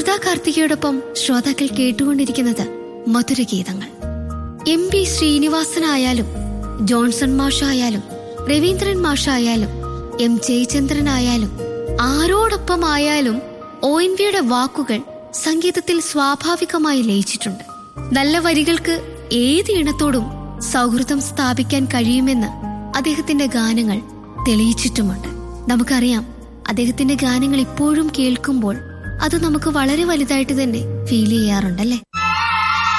അമൃത കാർത്തികയോടൊപ്പം ശ്രോതാക്കൾ കേട്ടുകൊണ്ടിരിക്കുന്നത് മധുരഗീതങ്ങൾ എം പി ശ്രീനിവാസനായാലും ജോൺസൺ മാഷായാലും രവീന്ദ്രൻ മാഷായാലും എം ജയചന്ദ്രനായാലും ആരോടൊപ്പമായാലും ഒ എൻ വിയുടെ വാക്കുകൾ സംഗീതത്തിൽ സ്വാഭാവികമായി ലയിച്ചിട്ടുണ്ട് നല്ല വരികൾക്ക് ഏത് ഇണത്തോടും സൗഹൃദം സ്ഥാപിക്കാൻ കഴിയുമെന്ന് അദ്ദേഹത്തിന്റെ ഗാനങ്ങൾ തെളിയിച്ചിട്ടുമുണ്ട് നമുക്കറിയാം അദ്ദേഹത്തിന്റെ ഗാനങ്ങൾ ഇപ്പോഴും കേൾക്കുമ്പോൾ അത് നമുക്ക് വളരെ വലുതായിട്ട് തന്നെ ഫീൽ ചെയ്യാറുണ്ടല്ലേ